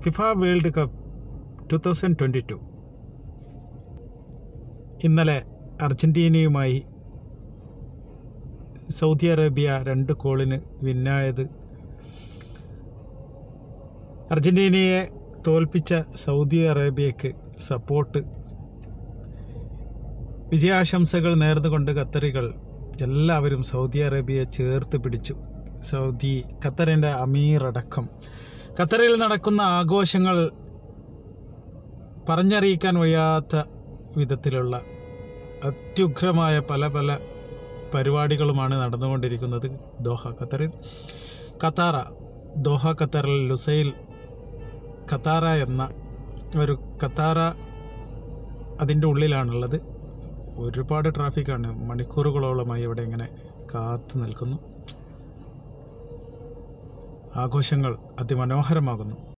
FIFA world cup two thousand twenty two ഇന്നലെ അർജൻറ്റീനയുമായി Saudi Arabia രണ്ട് ഗോളിന് വിന്നായത് അർജൻറ്റീനയെ തോൽപ്പിച്ച സൗദി അറേബ്യയ്ക്ക് സപ്പോർട്ട് വിജയാശംസകൾ നേർന്നുകൊണ്ട് ഖത്തറികൾ എല്ലാവരും സൗദി അറേബ്യയെ ചേർത്ത് പിടിച്ചു സൗദി ഖത്തറിൻ്റെ അമീർ അടക്കം ഖത്തറിൽ നടക്കുന്ന ആഘോഷങ്ങൾ പറഞ്ഞറിയിക്കാൻ വയ്യാത്ത വിധത്തിലുള്ള അത്യുഗ്രമായ പല പല പരിപാടികളുമാണ് നടന്നുകൊണ്ടിരിക്കുന്നത് ദോഹ ഖത്തറിൽ ഖത്താറ ദോഹ ഖത്തറിൽ ലുസൈൽ ഖത്താറ എന്ന ഒരു ഖത്താറ അതിൻ്റെ ഉള്ളിലാണുള്ളത് ഒരുപാട് ട്രാഫിക്കാണ് മണിക്കൂറുകളോളമായി ഇവിടെ ഇങ്ങനെ കാത്തു നിൽക്കുന്നു ആഘോഷങ്ങൾ അതിമനോഹരമാകുന്നു